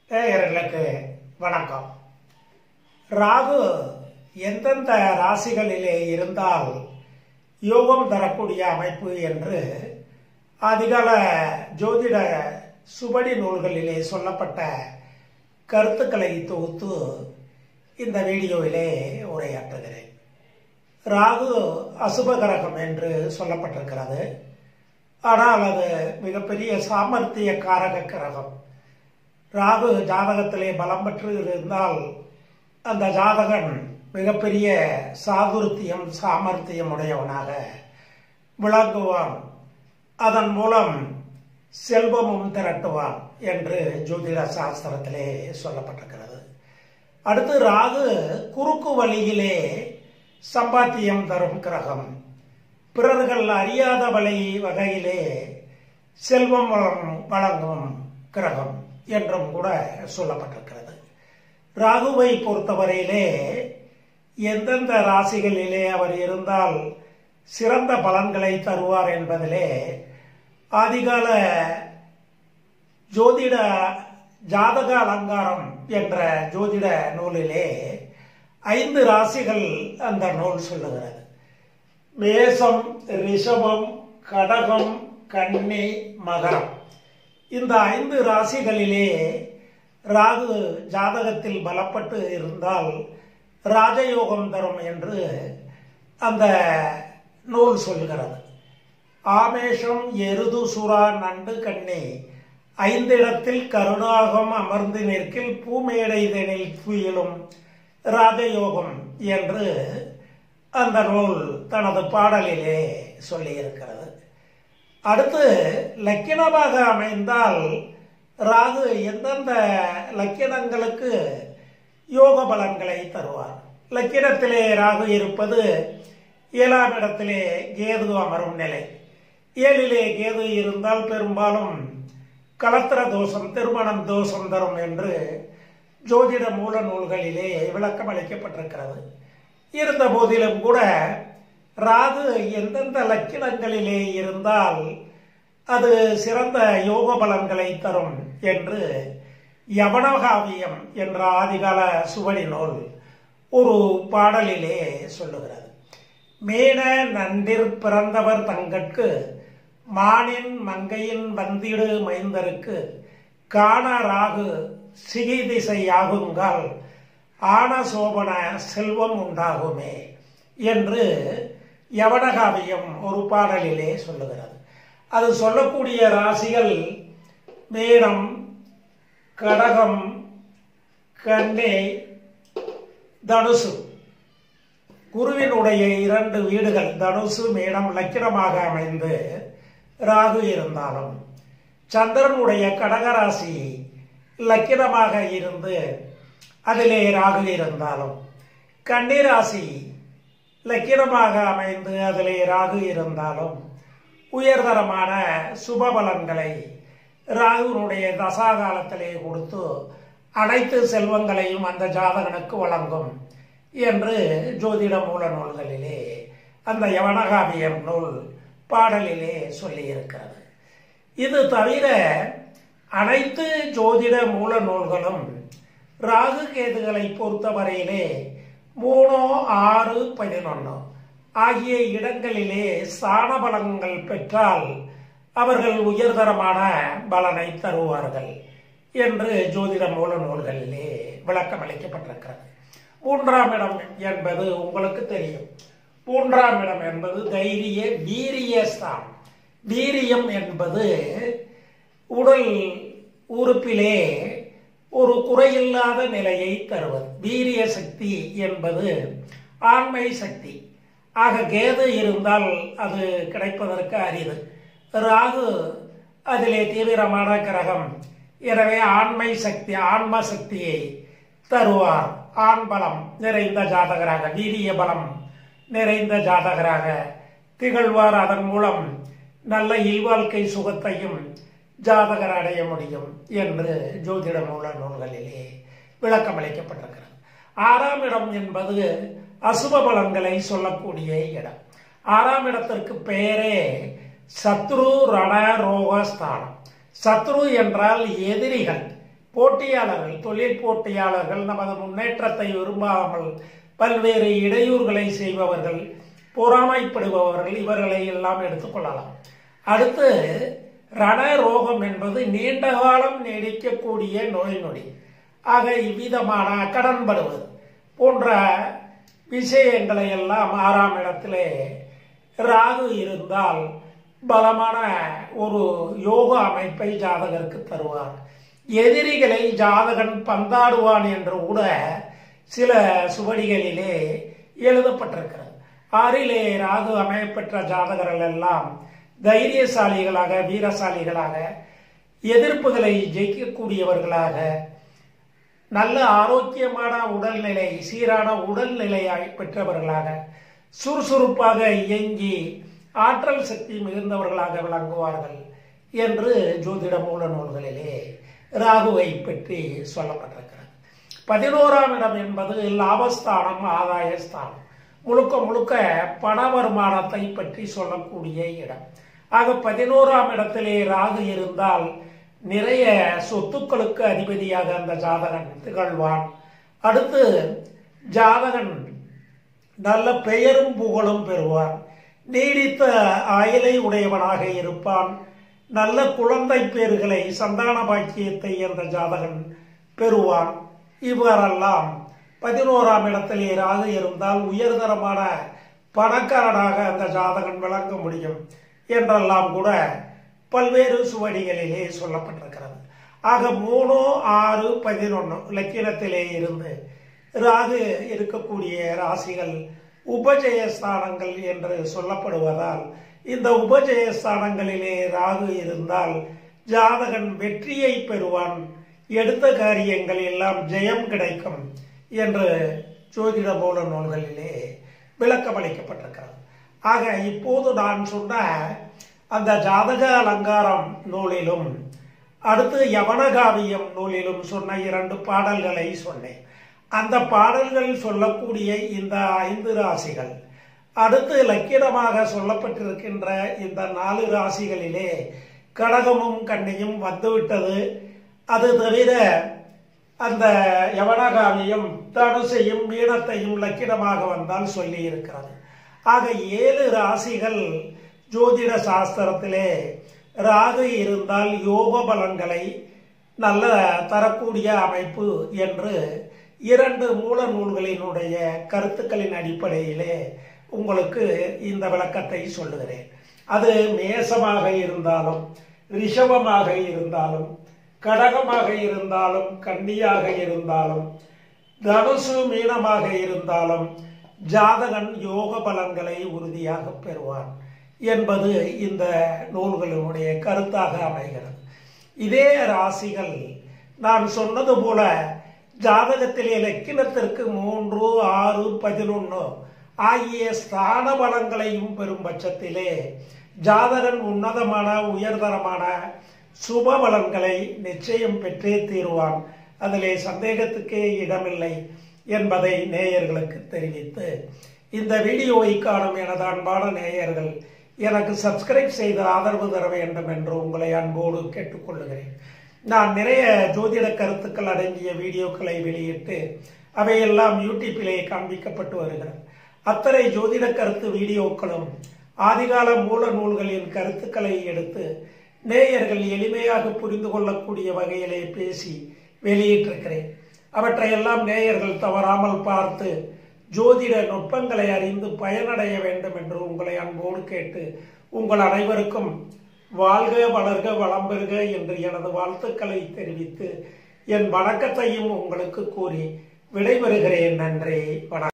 நேயர்களுக்கு வணக்கம் ராகு எந்தெந்த ராசிகளிலே இருந்தால் யோகம் தரக்கூடிய அமைப்பு என்று அதிகால ஜோதிட சுபடி நூல்களிலே சொல்லப்பட்ட கருத்துக்களை தொகுத்து இந்த வீடியோவிலே உரையாற்றுகிறேன் ராகு அசுப கிரகம் என்று சொல்லப்பட்டிருக்கிறது ஆனால் அது மிகப்பெரிய சாமர்த்திய காரக கிரகம் ராகு ஜாதகத்திலே பலம் பெற்று இருந்தால் அந்த ஜாதகன் மிகப்பெரிய சாதுர்த்தியம் சாமர்த்தியம் உடையவனாக விளங்குவான் அதன் மூலம் செல்வமும் திரட்டுவான் என்று ஜோதிட சாஸ்திரத்திலே சொல்லப்பட்டிருக்கிறது அடுத்து ராகு குறுக்கு வழியிலே சம்பாத்தியம் தரும் கிரகம் பிறர்கள் அறியாத வழி வகையிலே செல்வம் வழங்கும் வழங்கும் கிரகம் என்றும் கூட சொல்லப்பட்டிருக்கிறது ராகுவை பொறுத்தவரையிலே எந்தெந்த ராசிகளிலே அவர் இருந்தால் சிறந்த பலன்களை தருவார் என்பதிலே ஆதிகால ஜோதிட ஜாதக அலங்காரம் என்ற ஜோதிட நூலிலே ஐந்து ராசிகள் அந்த நூல் சொல்லுகிறது மேசம் ரிஷபம் கடகம் கன்னி மகரம் இந்த ஐந்து ராசிகளிலே ராகு ஜாதகத்தில் பலப்பட்டு இருந்தால் ராஜயோகம் தரும் என்று அந்த நூல் சொல்கிறது ஆமேஷம் எருது சுறா நண்டு கண்ணி ஐந்திடத்தில் கருணாகம் அமர்ந்து நிற்கில் பூமேடைதனில் துயிலும் ராஜயோகம் என்று அந்த நூல் தனது பாடலிலே சொல்லியிருக்கிறது அடுத்து லக்கினமாக அமைந்தால் ராகு எந்தெந்த லக்கினங்களுக்கு யோக பலன்களை தருவார் லக்கினத்திலே ராகு இருப்பது ஏழாம் இடத்திலே கேது அமரும் நிலை ஏழிலே கேது இருந்தால் பெரும்பாலும் கலத்திர தோஷம் திருமணம் தோஷம் தரும் என்று ஜோதிட மூல நூல்களிலே விளக்கம் அளிக்கப்பட்டிருக்கிறது இருந்த போதிலும் கூட ராகு எந்தெந்த லக்கினங்களிலே இருந்தால் அது சிறந்த யோக பலன்களை தரும் என்று யவனகாவியம் என்ற ஆதிகால சுவடி நூல் ஒரு பாடலிலே சொல்லுகிறது மேன நன்றிற் பிறந்தவர் தங்கட்கு மானின் மங்கையின் வந்திடு மைந்தருக்கு காண ராகு சிகை திசையாகுங்கால் ஆன சோபன செல்வம் உண்டாகுமே என்று யவனகாவியம் ஒரு பாடலிலே சொல்லுகிறது அது சொல்லக்கூடிய ராசிகள் மேடம் கடகம் கண்ணே தனுசு குருவினுடைய இரண்டு வீடுகள் தனுசு மேடம் லக்கினமாக அமைந்து ராகு இருந்தாலும் சந்திரனுடைய கடகராசி லக்கினமாக இருந்து அதிலே ராகு இருந்தாலும் கன்னிராசி லக்கினமாக அமைந்து அதிலே ராகு இருந்தாலும் உயர்தரமான சுபபலன்களை ராகுனுடைய தசாகாலத்திலே கொடுத்து அனைத்து செல்வங்களையும் அந்த ஜாதகனுக்கு வழங்கும் என்று ஜோதிட மூல நூல்களிலே அந்த யவனகாவியம் நூல் பாடலிலே சொல்லியிருக்கிறது இது தவிர அனைத்து ஜோதிட மூல நூல்களும் ராகு கேதுகளை பொறுத்தவரையிலே மூணு ஆறு பதினொன்று ஆகிய இடங்களிலே ஸ்தான பலன்கள் பெற்றால் அவர்கள் உயர்தரமான பலனை தருவார்கள் என்று ஜோதிட மூல நூல்களிலே விளக்கம் அளிக்கப்பட்டிருக்கிறது மூன்றாம் இடம் என்பது உங்களுக்கு தெரியும் மூன்றாம் இடம் என்பது தைரிய வீரிய ஸ்தானம் வீரியம் என்பது உடல் உறுப்பிலே ஒரு குறையில்லாத நிலையை தருவது வீரிய சக்தி என்பது ஆண்மை சக்தி ஆக கேது இருந்தால் அது கிடைப்பதற்கு அரிது ராகு அதிலே தீவிரமான கிரகம் எனவே ஆண்மை சக்தி ஆன்ம சக்தியை தருவார் ஆண் பலம் நிறைந்த ஜாதகராக வீரிய பலம் நிறைந்த ஜாதகராக திகழ்வார் அதன் மூலம் நல்ல இல்வாழ்க்கை சுகத்தையும் ஜாதகர் அடைய முடியும் என்று ஜோதிட மூல நூல்களிலே விளக்கம் அளிக்கப்பட்டிருக்கிறது ஆறாம் இடம் என்பது அசுப பலன்களை சொல்லக்கூடிய இடம் ஆறாம் இடத்திற்கு பெயரே சத்ரு ரண ரோகஸ்தானம் சத்ரு என்றால் எதிரிகள் போட்டியாளர்கள் தொழில் போட்டியாளர்கள் நமது முன்னேற்றத்தை விரும்பாமல் பல்வேறு இடையூறுகளை செய்பவர்கள் பொறாமைப்படுபவர்கள் இவர்களை எல்லாம் எடுத்துக்கொள்ளலாம் அடுத்து ரண ரோகம் என்பது நீண்ட காலம் நீடிக்கக்கூடிய நோய் நொடி ஆக இவ்விதமான கடன்படுவது போன்ற விஷயங்களை எல்லாம் ஆறாம் இடத்திலே ராகு இருந்தால் பலமான ஒரு யோக அமைப்பை ஜாதகருக்கு தருவார் எதிரிகளை ஜாதகன் பந்தாடுவான் என்று கூட சில சுவடிகளிலே எழுதப்பட்டிருக்கிறது ஆறிலே ராகு அமையப்பெற்ற ஜாதகர்கள் எல்லாம் தைரியசாலிகளாக வீரசாலிகளாக எதிர்ப்புகளை ஜெயிக்கக்கூடியவர்களாக நல்ல ஆரோக்கியமான உடல்நிலை சீரான உடல்நிலையை பெற்றவர்களாக சுறுசுறுப்பாக இயங்கி ஆற்றல் சக்தி மிகுந்தவர்களாக விளங்குவார்கள் என்று ஜோதிட மூல நூல்களிலே ராகுவை பற்றி சொல்லப்பட்டிருக்கிறது பதினோராம் இடம் என்பது லாபஸ்தானம் ஆதாயஸ்தானம் முழுக்க முழுக்க பண வருமானத்தை பற்றி சொல்லக்கூடிய இடம் ஆக பதினோராம் இடத்திலே ராகு இருந்தால் நிறைய சொத்துக்களுக்கு அதிபதியாக அந்த ஜாதகன் திகழ்வான் அடுத்து ஜாதகன் நல்ல பெயரும் புகழும் பெறுவான் நீடித்த ஆயுளை உடையவனாக இருப்பான் நல்ல குழந்தை பேர்களை சந்தான பாக்கியத்தை அந்த ஜாதகன் பெறுவான் இவ்வாறெல்லாம் பதினோராம் இடத்திலே ராகு இருந்தால் உயர்தரமான பணக்காரனாக அந்த ஜாதகன் விளங்க முடியும் என்றெல்லாம் கூட பல்வேறு சுவடிகளிலே சொல்லப்பட்டிருக்கிறது ஆக மூணு ஆறு பதினொன்று லக்கினத்திலே இருந்து ராகு இருக்கக்கூடிய ராசிகள் உபஜயஸ்தானங்கள் என்று சொல்லப்படுவதால் இந்த உபஜயஸ்தானங்களிலே ராகு இருந்தால் ஜாதகன் வெற்றியை பெறுவான் எடுத்த காரியங்கள் எல்லாம் ஜெயம் கிடைக்கும் என்று ஜோதிட மூல நூல்களிலே விளக்கமளிக்கப்பட்டிருக்கிறது ஆக இப்போது நான் சொன்ன அந்த ஜாதக அலங்காரம் நூலிலும் அடுத்து யவனகாவியம் நூலிலும் சொன்ன இரண்டு பாடல்களை சொன்னேன் அந்த பாடல்கள் சொல்லக்கூடிய இந்த ஐந்து ராசிகள் அடுத்து லக்கினமாக சொல்லப்பட்டிருக்கின்ற இந்த நாலு ராசிகளிலே கடகமும் கண்ணியும் வந்துவிட்டது அது தவிர அந்த யவனகாவியம் தனுசையும் மீனத்தையும் லக்கினமாக வந்தால் சொல்லி இருக்கிறது ஆக ஏழு ராசிகள் ஜோதிட சாஸ்திரத்திலே ராகு இருந்தால் யோக பலன்களை நல்ல தரக்கூடிய அமைப்பு என்று இரண்டு மூல நூல்களினுடைய கருத்துக்களின் அடிப்படையிலே உங்களுக்கு இந்த விளக்கத்தை சொல்லுகிறேன் அது மேசமாக இருந்தாலும் ரிஷபமாக இருந்தாலும் கடகமாக இருந்தாலும் கன்னியாக இருந்தாலும் தனுசு மீனமாக இருந்தாலும் ஜாதகன் யோக பலன்களை உறுதியாக பெறுவான் என்பது இந்த நூல்களினுடைய கருத்தாக அமைகிறது இதே ராசிகள் நான் சொன்னது போல ஜாதகத்திலே லக்கினத்திற்கு மூன்று ஆறு பதினொன்று ஆகிய ஸ்தான பலங்களையும் பெறும் பட்சத்திலே ஜாதகன் உன்னதமான உயர்தரமான சுப பலன்களை நிச்சயம் பெற்றே தீருவான் அதிலே சந்தேகத்துக்கே இடமில்லை என்பதை நேயர்களுக்கு தெரிவித்து இந்த வீடியோவை காணும் எனது அன்பான நேயர்கள் எனக்கு சப்ஸ்கிரைப் செய்து ஆதரவு தர வேண்டும் என்று உங்களை அன்போடு கேட்டுக்கொள்ளுகிறேன் நான் நிறைய ஜோதிட கருத்துக்கள் அடங்கிய வீடியோக்களை வெளியிட்டு அவையெல்லாம் யூடியூப்பிலே காண்பிக்கப்பட்டு வருகிறது அத்தனை ஜோதிட கருத்து வீடியோக்களும் ஆதிகால மூல நூல்களின் கருத்துக்களை எடுத்து நேயர்கள் எளிமையாக புரிந்து கொள்ளக்கூடிய வகையிலே பேசி வெளியிட்டிருக்கிறேன் அவற்றையெல்லாம் நேயர்கள் தவறாமல் பார்த்து ஜோதிட நுட்பங்களை அறிந்து பயனடைய வேண்டும் என்று உங்களை அன்போடு கேட்டு உங்கள் அனைவருக்கும் வாழ்க வளர்க வளம் பெறுக என்று எனது வாழ்த்துக்களை தெரிவித்து என் வணக்கத்தையும் உங்களுக்கு கூறி விடைபெறுகிறேன் நன்றி வணக்கம்